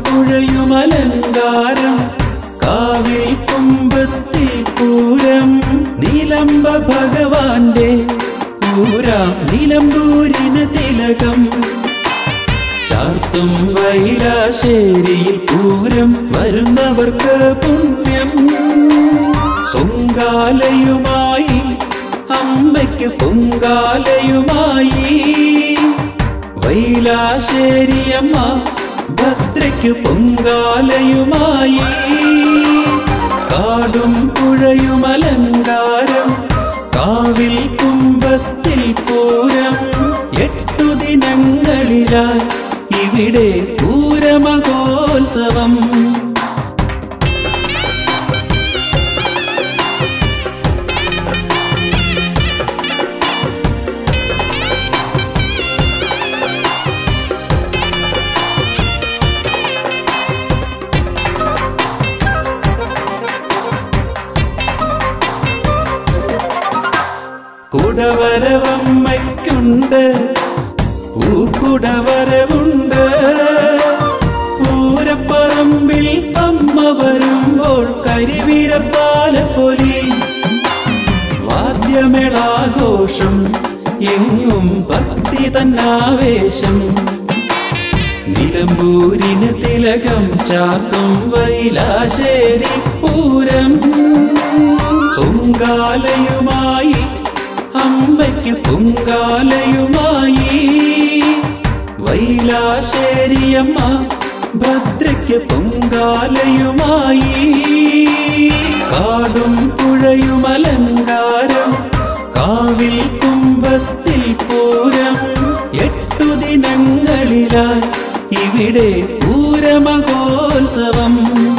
പുഴയും അലങ്കാരം കാവിൽ കുമ്പത്തിൽ പൂരം നിലമ്പ ഭഗവാന്റെ പൂരാം നിലമ്പൂരിന് തിലകം ചാർത്തും വൈലാശ്ശേരിയിൽ പൂരം വരുന്നവർക്ക് പുണ്യം പൊങ്കാലയുമായി അമ്മയ്ക്ക് പൊങ്കാലയുമായി വൈലാശ്ശേരിയമ്മ ഭദ്രയ്ക്ക് പൊങ്കാലയുമായി കാടും പുഴയും അലങ്കാരം കാവിൽ കുമ്പത്തിൽ പൂരം എട്ടു ദിനങ്ങളിലായി ഇവിടെ പൂരമഹോത്സവം കുടവരവമ്മയ്ക്കുണ്ട് പൂക്കുടവരവുണ്ട് പൂരപ്പറമ്പിൽ അമ്മ വരുമ്പോൾ കരിവീരത്താലപ്പൊലി വാദ്യമേളാഘോഷം എങ്ങും ഭക്തി തന്നാവേശം നിലമ്പൂരിന് തിലകം ചാർത്തും വൈലാശ്ശേരി പൂരം പൊങ്കാലയുമായി അമ്മയ്ക്ക് പൊങ്കാലയുമായി വൈലാശ്ശേരിയമ്മ ഭദ്രയ്ക്ക് പൊങ്കാലയുമായി കാടും പുഴയും അലങ്കാരം കാവിൽ കുമ്പത്തിൽ പൂരം എട്ടു ദിനങ്ങളിലായി ഇവിടെ പൂരമഹോത്സവം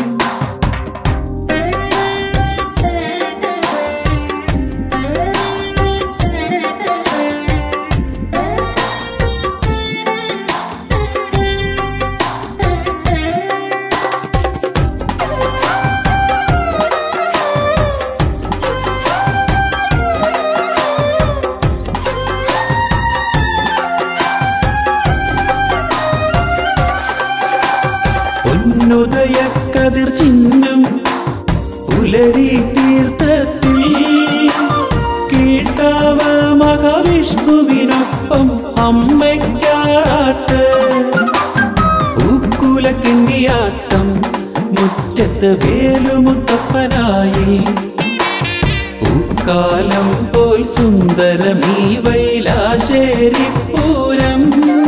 പൊന്നുദയക്കതിർ ചിഹ്നം പുലരി തീർത്ഥത്തിൽ കീഴ്ക്കാവ മഹാവിഷ്ണുവിനൊപ്പം അമ്മയ്ക്കാറാട്ട് പൂക്കുലക്കിണ്ടിയാട്ടം മുറ്റത്ത് വേലുമുത്തപ്പനായി പൂക്കാലം പോൽ സുന്ദരമീ വൈലാശ്ശേരി പൂരം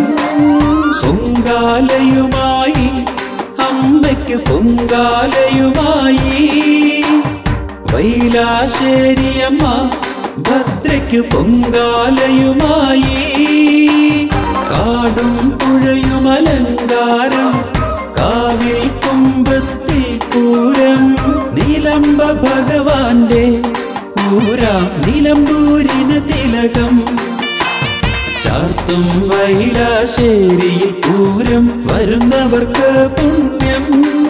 പൊങ്കാലയുമായി അമ്മയ്ക്ക് പൊങ്കാലയുമായി വൈലാശ്ശേരിയമ്മ ഭദ്രയ്ക്ക് പൊങ്കാലയുമായി കാടും പുഴയും അലങ്കാരം കാവിൽ കുമ്പത്തിൽ പൂരം നിലമ്പ ഭഗവാന്റെ പൂരാം നിലമ്പൂരിന് തിലകം ചാർത്തും വൈലാശ്ശേരിയിൽ പൂരം വരുന്നവർക്ക് പുണ്യം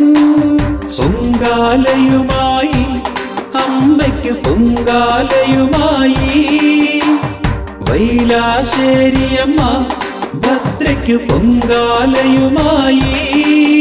പൊങ്കാലയുമായി അമ്മയ്ക്ക് പൊങ്കാലയുമായി വൈലാശ്ശേരിയമ്മ ഭദ്രയ്ക്ക് പൊങ്കാലയുമായി